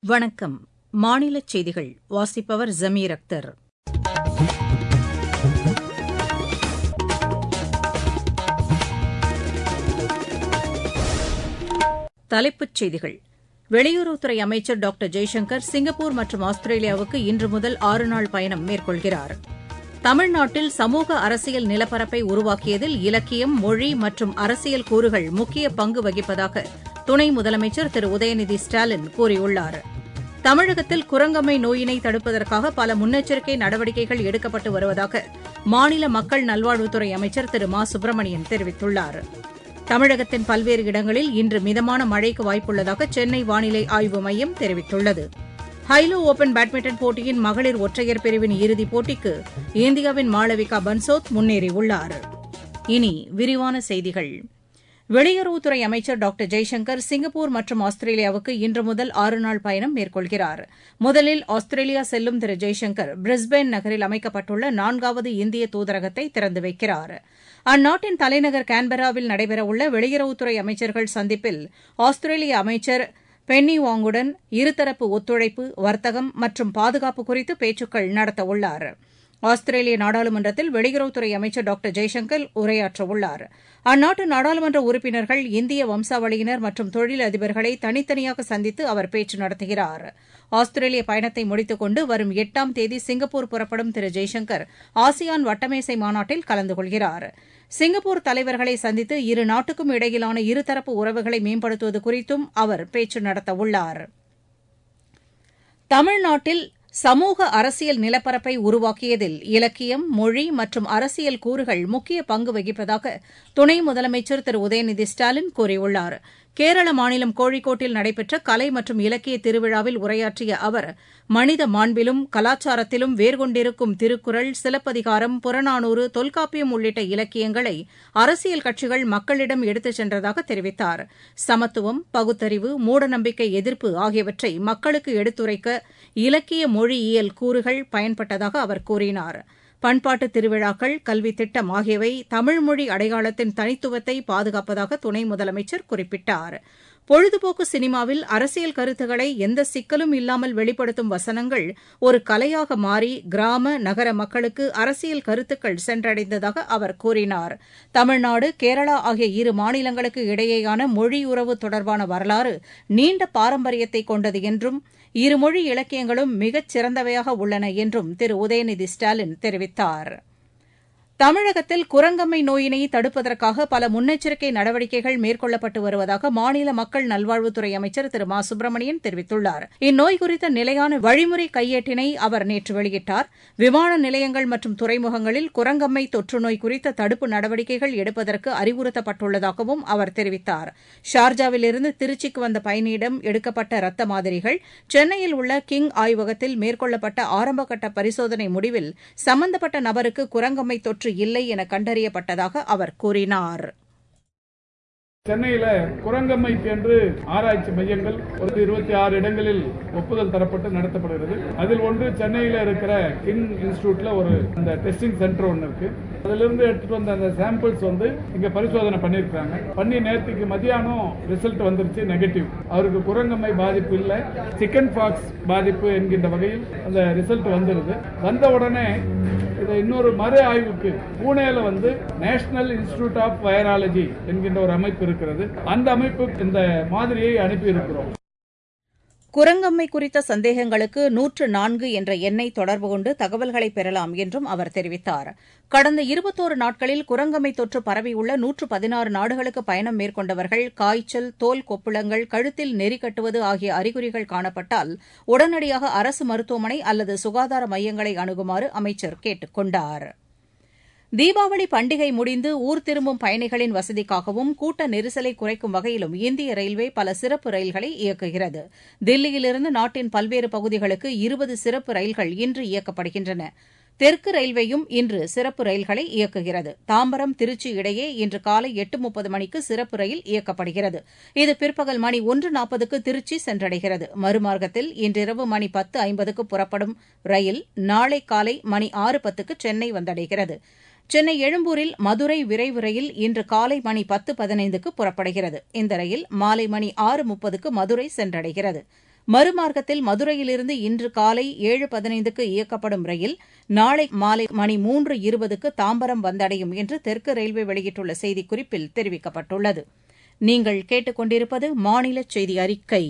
வணக்கம் மாநிலச் செய்திகள் வாசிப்பவர் ஜமீர் அக்தர் தலைப்புச் செய்திகள் வெளியுறவுத்துறை அமைச்சர் டாக்டர் ஜெய்சங்கர் சிங்கப்பூர் மற்றும் ஆஸ்திரேலியாவுக்கு இன்று முதல் ஆறு நாள் பயணம் மேற்கொள்கிறார் தமிழ்நாட்டில் சமூக அரசியல் நிலப்பரப்பை உருவாக்கியதில் இலக்கியம் மொழி மற்றும் அரசியல் கூறுகள் முக்கிய பங்கு வகிப்பதாக துணை முதலமைச்சர் திரு உதயநிதி ஸ்டாலின் கூறியுள்ளார் தமிழகத்தில் குரங்கம்மை நோயினை தடுப்பதற்காக பல முன்னெச்சரிக்கை நடவடிக்கைகள் எடுக்கப்பட்டு வருவதாக மாநில மக்கள் நல்வாழ்வுத்துறை அமைச்சர் திரு மா சுப்பிரமணியன் தெரிவித்துள்ளார் தமிழகத்தின் பல்வேறு இடங்களில் இன்று மிதமான மழைக்கு வாய்ப்புள்ளதாக சென்னை வானிலை ஆய்வு மையம் தெரிவித்துள்ளது ஹைலோ ஒபன் பேட்மிண்டன் போட்டியின் மகளிர் ஒற்றையர் பிரிவின் இறுதிப் போட்டிக்கு இந்தியாவின் மாளவிகா பன்சோத் முன்னேறியுள்ளார் இனி விரிவான செய்திகள் வெளியுறவுத்துறை அமைச்சர் டாக்டர் ஜெய்சங்கர் சிங்கப்பூர் மற்றும் ஆஸ்திரேலியாவுக்கு இன்று முதல் ஆறு நாள் பயணம் மேற்கொள்கிறார் முதலில் ஆஸ்திரேலியா செல்லும் திரு ஜெய்சங்கர் பிரிஸ்பேன் நகரில் அமைக்கப்பட்டுள்ள நான்காவது இந்திய தூதரகத்தை திறந்து வைக்கிறார் அந்நாட்டின் தலைநகர் கான்பெராவில் நடைபெறவுள்ள வெளியுறவுத்துறை அமைச்சர்கள் சந்திப்பில் ஆஸ்திரேலிய அமைச்சர் பென்னி வாங்குடன் இருதரப்பு ஒத்துழைப்பு வர்த்தகம் மற்றும் பாதுகாப்பு குறித்து பேச்சுக்கள் நடத்தவுள்ளாா் ஆஸ்திரேலிய நாடாளுமன்றத்தில் வெளியுறவுத்துறை அமைச்சர் டாக்டர் ஜெய்சங்கர் உரையாற்றவுள்ளார் அந்நாட்டு நாடாளுமன்ற உறுப்பினர்கள் இந்திய வம்சாவளியினர் மற்றும் தொழில் அதிபர்களை தனித்தனியாக சந்தித்து அவர் பேச்சு நடத்துகிறார் ஆஸ்திரேலிய பயணத்தை முடித்துக் கொண்டு வரும் எட்டாம் தேதி சிங்கப்பூர் புறப்படும் திரு ஜெய்சங்கர் ஆசியான் வட்டமேசை மாநாட்டில் கலந்து கொள்கிறார் சிங்கப்பூர் தலைவர்களை சந்தித்து இரு நாட்டுக்கும் இடையிலான இருதரப்பு உறவுகளை மேம்படுத்துவது குறித்தும் அவர் பேச்சு நடத்தவுள்ளார் தமிழ்நாட்டில் சமூக அரசியல் நிலப்பரப்பை உருவாக்கியதில் இலக்கியம் மொழி மற்றும் அரசியல் கூறுகள் முக்கிய பங்கு வகிப்பதாக துணை முதலமைச்சர் திரு உதயநிதி ஸ்டாலின் கூறியுள்ளார் கேரள மாநிலம் கோழிக்கோட்டில் நடைபெற்ற கலை மற்றும் இலக்கிய திருவிழாவில் உரையாற்றிய அவர் மனித மாண்பிலும் கலாச்சாரத்திலும் வேர்கொண்டிருக்கும் திருக்குறள் சிலப்பதிகாரம் புறநானூறு தொல்காப்பியம் உள்ளிட்ட இலக்கியங்களை அரசியல் கட்சிகள் மக்களிடம் எடுத்துச் சென்றதாக தெரிவித்தார் சமத்துவம் பகுத்தறிவு மூடநம்பிக்கை எதிர்ப்பு ஆகியவற்றை மக்களுக்கு எடுத்துரைக்க இலக்கிய மொழியியல் கூறுகள் பயன்பட்டதாக அவர் கூறினார் பண்பாட்டு திருவிழாக்கள் கல்வி திட்டம் ஆகியவை தமிழ்மொழி அடையாளத்தின் தனித்துவத்தை பாதுகாப்பதாக துணை முதலமைச்சர் குறிப்பிட்டார் பொழுதுபோக்கு சினிமாவில் அரசியல் கருத்துக்களை எந்த சிக்கலும் இல்லாமல் வெளிப்படுத்தும் வசனங்கள் ஒரு கலையாக மாறி கிராம நகர மக்களுக்கு அரசியல் கருத்துக்கள் சென்றடைந்ததாக அவர் கூறினார் தமிழ்நாடு கேரளா ஆகிய இரு மாநிலங்களுக்கு இடையேயான மொழியுறவு தொடர்பான வரலாறு நீண்ட பாரம்பரியத்தை கொண்டது என்றும் இருமொழி இலக்கியங்களும் மிகச் சிறந்தவையாக உள்ளன என்றும் திரு உதயநிதி ஸ்டாலின் தெரிவித்தார் தமிழகத்தில் குரங்கம்மை நோயினை தடுப்பதற்காக பல முன்னெச்சரிக்கை நடவடிக்கைகள் மேற்கொள்ளப்பட்டு வருவதாக மாநில மக்கள் நல்வாழ்வுத்துறை அமைச்சர் திரு மா சுப்பிரமணியன் தெரிவித்துள்ளார் இந்நோய் குறித்த நிலையான வழிமுறை கையேட்டினை அவர் நேற்று வெளியிட்டார் விமான நிலையங்கள் மற்றும் துறைமுகங்களில் குரங்கம்மை தொற்றுநோய் குறித்த தடுப்பு நடவடிக்கைகள் எடுப்பதற்கு அறிவுறுத்தப்பட்டுள்ளதாகவும் அவர் தெரிவித்தார் ஷார்ஜாவிலிருந்து திருச்சிக்கு வந்த பயணியிடம் எடுக்கப்பட்ட ரத்த மாதிரிகள் சென்னையில் உள்ள கிங் ஆய்வகத்தில் மேற்கொள்ளப்பட்ட ஆரம்பகட்ட பரிசோதனை முடிவில் சம்பந்தப்பட்ட நபருக்கு குரங்கம்மை தொற்று இல்லை என கண்டறியப்பட்டதாக அவர் கூறினார் சென்னையில குரங்கம்மைக்கு என்று ஆராய்ச்சி மையங்கள் ஒரு இருபத்தி ஆறு இடங்களில் ஒப்புதல் தரப்பட்டு நடத்தப்படுகிறது அதில் ஒன்று சென்னையில இருக்கிற கிங் இன்ஸ்டிடியூட்ல ஒரு அந்த டெஸ்டிங் சென்டர் ஒன்று இருக்கு அதுல இருந்து எடுத்துட்டு வந்த அந்த சாம்பிள்ஸ் வந்து இங்க பரிசோதனை பண்ணிருக்காங்க பண்ணி நேற்றுக்கு மதியானம் ரிசல்ட் வந்துருச்சு நெகட்டிவ் அவருக்கு குரங்கம்மை பாதிப்பு இல்ல சிக்கன் பாக்ஸ் பாதிப்பு என்கின்ற வகையில் அந்த ரிசல்ட் வந்துருது வந்த உடனே இதை இன்னொரு மறு ஆய்வுக்கு பூனேல வந்து நேஷனல் இன்ஸ்டிடியூட் ஆஃப் வைராலஜி என்கின்ற ஒரு அமைப்பு இருக்கிறது அந்த அமைப்பு இந்த மாதிரியை அனுப்பி இருக்கிறோம் குரங்கம்மை குறித்த சந்தேகங்களுக்கு நூற்று நான்கு என்ற எண்ணை தொடர்பு கொண்டு தகவல்களை பெறலாம் என்றும் அவர் தெரிவித்தார் கடந்த இருபத்தோரு நாட்களில் குரங்கம்மை தொற்று பரவியுள்ள நூற்று பதினாறு நாடுகளுக்கு பயணம் மேற்கொண்டவர்கள் காய்ச்சல் தோல் கொப்புளங்கள் கழுத்தில் நெறி கட்டுவது ஆகிய அறிகுறிகள் காணப்பட்டால் உடனடியாக அரசு மருத்துவமனை அல்லது சுகாதார மையங்களை அணுகுமாறு அமைச்சர் கேட்டுக் கொண்டாா் தீபாவளி பண்டிகை முடிந்து ஊர் திரும்பும் பயணிகளின் வசதிக்காகவும் கூட்ட நெரிசலை குறைக்கும் வகையிலும் இந்திய ரயில்வே பல சிறப்பு ரயில்களை இயக்குகிறது தில்லியிலிருந்து நாட்டின் பல்வேறு பகுதிகளுக்கு இருபது சிறப்பு ரயில்கள் இன்று இயக்கப்படுகின்றன தெற்கு ரயில்வேயும் இன்று சிறப்பு ரயில்களை இயக்குகிறது தாம்பரம் திருச்சி இடையே இன்று காலை எட்டு முப்பது மணிக்கு சிறப்பு ரயில் இயக்கப்படுகிறது இது பிற்பகல் மணி ஒன்று நாற்பதுக்கு திருச்சி சென்றடைகிறது மறுமார்க்கத்தில் இன்றிரவு மணி பத்து ஐம்பதுக்கு புறப்படும் ரயில் நாளை காலை மணி ஆறு பத்துக்கு சென்னை வந்தடைகிறது சென்னை எழும்பூரில் மதுரை விரைவு ரயில் இன்று காலை மணி பத்து பதினைந்துக்கு புறப்படுகிறது இந்த ரயில் மாலை மணி ஆறு முப்பதுக்கு மதுரை சென்றடைகிறது மறுமார்க்கத்தில் மதுரையிலிருந்து இன்று காலை ஏழு பதினைந்துக்கு இயக்கப்படும் ரயில் நாளை மாலை மணி மூன்று இருபதுக்கு தாம்பரம் வந்தடையும் என்று தெற்கு ரயில்வே வெளியிட்டுள்ள செய்திக்குறிப்பில் தெரிவிக்கப்பட்டுள்ளது நீங்கள் கேட்டுக்கொண்டிருப்பது மாநில செய்தி அறிக்கை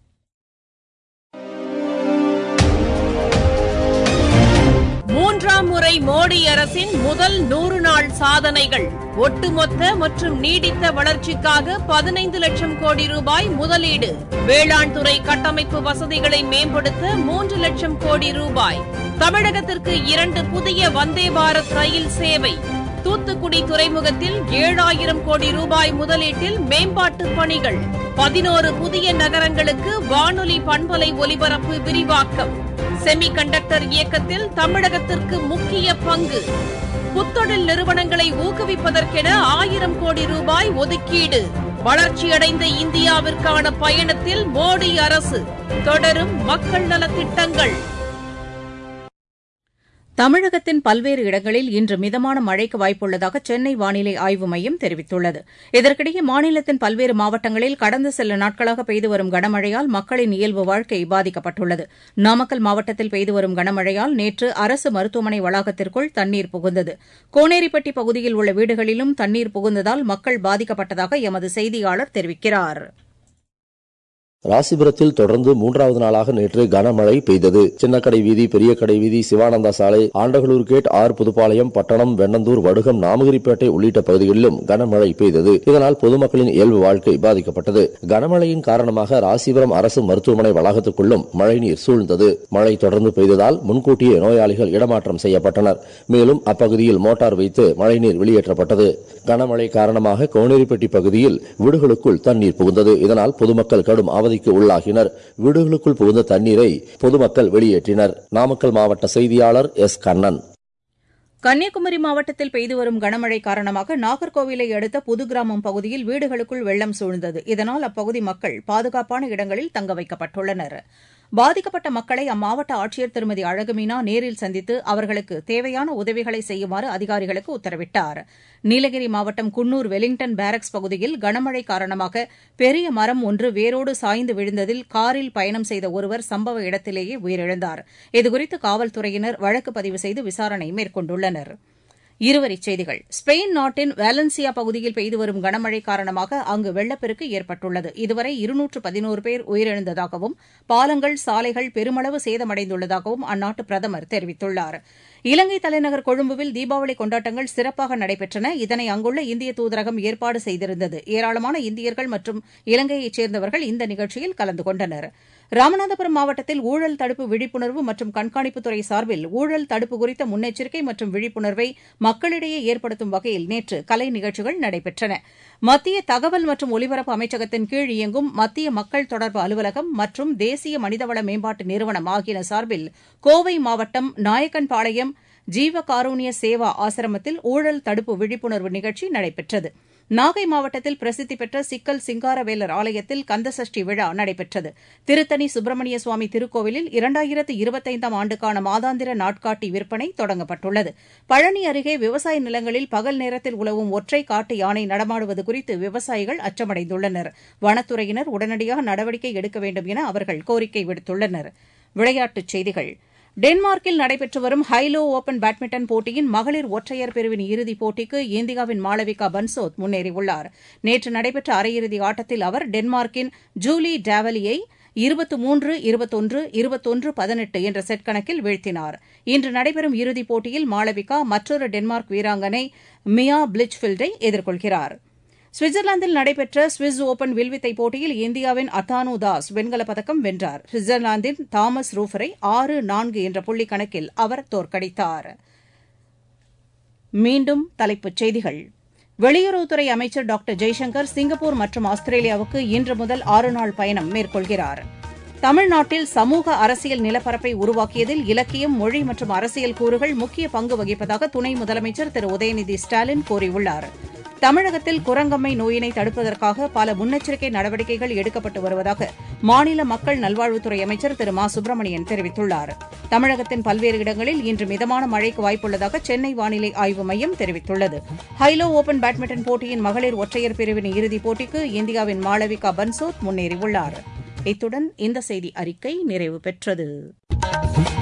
மூன்றாம் முறை மோடி அரசின் முதல் நூறு நாள் சாதனைகள் ஒட்டுமொத்த மற்றும் நீடித்த வளர்ச்சிக்காக பதினைந்து லட்சம் கோடி ரூபாய் முதலீடு வேளாண் துறை கட்டமைப்பு வசதிகளை மேம்படுத்த மூன்று லட்சம் கோடி ரூபாய் தமிழகத்திற்கு இரண்டு புதிய வந்தே பாரத் ரயில் சேவை தூத்துக்குடி துறைமுகத்தில் ஏழாயிரம் கோடி ரூபாய் முதலீட்டில் மேம்பாட்டு பணிகள் பதினோரு புதிய நகரங்களுக்கு வானொலி பண்பலை ஒலிபரப்பு விரிவாக்கம் செமி கண்டக்டர் இயக்கத்தில் தமிழகத்திற்கு முக்கிய பங்கு புத்தொழில் நிறுவனங்களை ஊக்குவிப்பதற்கென ஆயிரம் கோடி ரூபாய் ஒதுக்கீடு வளர்ச்சியடைந்த இந்தியாவிற்கான பயணத்தில் மோடி அரசு தொடரும் மக்கள் நலத்திட்டங்கள் தமிழகத்தின் பல்வேறு இடங்களில் இன்று மிதமான மழைக்கு வாய்ப்புள்ளதாக சென்னை வானிலை ஆய்வு மையம் தெரிவித்துள்ளது இதற்கிடையே மாநிலத்தின் பல்வேறு மாவட்டங்களில் கடந்த சில நாட்களாக பெய்து வரும் கனமழையால் மக்களின் இயல்பு வாழ்க்கை பாதிக்கப்பட்டுள்ளது நாமக்கல் மாவட்டத்தில் பெய்து வரும் கனமழையால் நேற்று அரசு மருத்துவமனை வளாகத்திற்குள் தண்ணீர் புகுந்தது கோனேரிப்பட்டி பகுதியில் உள்ள வீடுகளிலும் தண்ணீர் புகுந்ததால் மக்கள் பாதிக்கப்பட்டதாக எமது செய்தியாளர் தெரிவிக்கிறார் ராசிபுரத்தில் தொடர்ந்து மூன்றாவது நாளாக நேற்று கனமழை பெய்தது சின்னக்கடை வீதி பெரிய கடை வீதி சிவானந்தா சாலை ஆண்டகளூர் கேட் ஆர் புதுப்பாளையம் பட்டணம் வெண்ணந்தூர் வடுகம் நாமகிரிப்பேட்டை உள்ளிட்ட பகுதிகளிலும் கனமழை பெய்தது இதனால் பொதுமக்களின் இயல்பு வாழ்க்கை பாதிக்கப்பட்டது கனமழையின் காரணமாக ராசிபுரம் அரசு மருத்துவமனை வளாகத்துக்குள்ளும் மழைநீர் சூழ்ந்தது மழை தொடர்ந்து பெய்ததால் முன்கூட்டியே நோயாளிகள் இடமாற்றம் செய்யப்பட்டனர் மேலும் அப்பகுதியில் மோட்டார் வைத்து மழைநீர் வெளியேற்றப்பட்டது கனமழை காரணமாக கோனேரிப்பட்டி பகுதியில் வீடுகளுக்குள் தண்ணீர் புகுந்தது இதனால் பொதுமக்கள் கடும் அவதி அவதிக்கு உள்ளாகினர் வீடுகளுக்குள் புகுந்த தண்ணீரை பொதுமக்கள் வெளியேற்றினர் நாமக்கல் மாவட்ட செய்தியாளர் எஸ் கண்ணன் கன்னியாகுமரி மாவட்டத்தில் பெய்து வரும் கனமழை காரணமாக நாகர்கோவிலை அடுத்த புதுகிராமம் பகுதியில் வீடுகளுக்குள் வெள்ளம் சூழ்ந்தது இதனால் அப்பகுதி மக்கள் பாதுகாப்பான இடங்களில் தங்க வைக்கப்பட்டுள்ளனர் பாதிக்கப்பட்ட மக்களை அம்மாவட்ட ஆட்சியர் திருமதி அழகுமீனா நேரில் சந்தித்து அவர்களுக்கு தேவையான உதவிகளை செய்யுமாறு அதிகாரிகளுக்கு உத்தரவிட்டார் நீலகிரி மாவட்டம் குன்னூர் வெலிங்டன் பேரக்ஸ் பகுதியில் கனமழை காரணமாக பெரிய மரம் ஒன்று வேரோடு சாய்ந்து விழுந்ததில் காரில் பயணம் செய்த ஒருவர் சம்பவ இடத்திலேயே உயிரிழந்தார் இதுகுறித்து காவல்துறையினர் வழக்கு பதிவு செய்து விசாரணை மேற்கொண்டுள்ளனர் இருவரிச் செய்திகள் ஸ்பெயின் நாட்டின் வேலன்சியா பகுதியில் பெய்து வரும் கனமழை காரணமாக அங்கு வெள்ளப்பெருக்கு ஏற்பட்டுள்ளது இதுவரை இருநூற்று பதினோரு பேர் உயிரிழந்ததாகவும் பாலங்கள் சாலைகள் பெருமளவு சேதமடைந்துள்ளதாகவும் அந்நாட்டு பிரதமர் தெரிவித்துள்ளார் இலங்கை தலைநகர் கொழும்புவில் தீபாவளி கொண்டாட்டங்கள் சிறப்பாக நடைபெற்றன இதனை அங்குள்ள இந்திய தூதரகம் ஏற்பாடு செய்திருந்தது ஏராளமான இந்தியர்கள் மற்றும் இலங்கையைச் சேர்ந்தவர்கள் இந்த நிகழ்ச்சியில் கலந்து கொண்டனர் ராமநாதபுரம் மாவட்டத்தில் ஊழல் தடுப்பு விழிப்புணர்வு மற்றும் கண்காணிப்புத்துறை சார்பில் ஊழல் தடுப்பு குறித்த முன்னெச்சரிக்கை மற்றும் விழிப்புணர்வை மக்களிடையே ஏற்படுத்தும் வகையில் நேற்று கலை நிகழ்ச்சிகள் நடைபெற்றன மத்திய தகவல் மற்றும் ஒலிபரப்பு அமைச்சகத்தின் கீழ் இயங்கும் மத்திய மக்கள் தொடர்பு அலுவலகம் மற்றும் தேசிய மனிதவள மேம்பாட்டு நிறுவனம் ஆகியன சார்பில் கோவை மாவட்டம் நாயக்கன்பாளையம் ஜீவ காருண்ய சேவா ஆசிரமத்தில் ஊழல் தடுப்பு விழிப்புணர்வு நிகழ்ச்சி நடைபெற்றது நாகை மாவட்டத்தில் பிரசித்தி பெற்ற சிக்கல் சிங்காரவேலர் ஆலயத்தில் கந்தசஷ்டி விழா நடைபெற்றது திருத்தணி சுப்பிரமணிய சுவாமி திருக்கோவிலில் இரண்டாயிரத்து இருபத்தைந்தாம் ஆண்டுக்கான மாதாந்திர நாட்காட்டி விற்பனை தொடங்கப்பட்டுள்ளது பழனி அருகே விவசாய நிலங்களில் பகல் நேரத்தில் உலவும் ஒற்றை காட்டு யானை நடமாடுவது குறித்து விவசாயிகள் அச்சமடைந்துள்ளனர் வனத்துறையினர் உடனடியாக நடவடிக்கை எடுக்க வேண்டும் என அவர்கள் கோரிக்கை விடுத்துள்ளனர் விளையாட்டுச் செய்திகள் டென்மார்க்கில் நடைபெற்று வரும் ஹைலோ ஓபன் பேட்மிண்டன் போட்டியின் மகளிர் ஒற்றையர் பிரிவின் இறுதிப் போட்டிக்கு இந்தியாவின் மாளவிகா பன்சோத் முன்னேறியுள்ளார் நேற்று நடைபெற்ற அரையிறுதி ஆட்டத்தில் அவர் டென்மார்க்கின் ஜூலி டாவலியை இருபத்து மூன்று இருபத்தொன்று இருபத்தொன்று பதினெட்டு என்ற செட் கணக்கில் வீழ்த்தினார் இன்று நடைபெறும் இறுதிப் போட்டியில் மாளவிகா மற்றொரு டென்மார்க் வீராங்கனை மியா பிளிச்ஃபீல்டை எதிர்கொள்கிறார் சுவிட்சர்லாந்தில் நடைபெற்ற சுவிஸ் ஓபன் வில்வித்தை போட்டியில் இந்தியாவின் அத்தானு தாஸ் வெண்கலப் பதக்கம் வென்றார் சுவிட்சர்லாந்தின் தாமஸ் ரூஃபரை ஆறு நான்கு என்ற புள்ளி கணக்கில் அவர் தோற்கடித்தார் மீண்டும் தலைப்புச் செய்திகள் வெளியுறவுத்துறை அமைச்சர் டாக்டர் ஜெய்சங்கர் சிங்கப்பூர் மற்றும் ஆஸ்திரேலியாவுக்கு இன்று முதல் ஆறு நாள் பயணம் மேற்கொள்கிறார் தமிழ்நாட்டில் சமூக அரசியல் நிலப்பரப்பை உருவாக்கியதில் இலக்கியம் மொழி மற்றும் அரசியல் கூறுகள் முக்கிய பங்கு வகிப்பதாக துணை முதலமைச்சர் திரு உதயநிதி ஸ்டாலின் கூறியுள்ளார் தமிழகத்தில் குரங்கம்மை நோயினை தடுப்பதற்காக பல முன்னெச்சரிக்கை நடவடிக்கைகள் எடுக்கப்பட்டு வருவதாக மாநில மக்கள் நல்வாழ்வுத்துறை அமைச்சர் திரு மா சுப்பிரமணியன் தெரிவித்துள்ளார் தமிழகத்தின் பல்வேறு இடங்களில் இன்று மிதமான மழைக்கு வாய்ப்புள்ளதாக சென்னை வானிலை ஆய்வு மையம் தெரிவித்துள்ளது ஹைலோ ஓபன் பேட்மிண்டன் போட்டியின் மகளிர் ஒற்றையர் பிரிவின் இறுதிப் போட்டிக்கு இந்தியாவின் மாளவிகா பன்சோத் முன்னேறியுள்ளார் இத்துடன் இந்த செய்தி அறிக்கை நிறைவு பெற்றது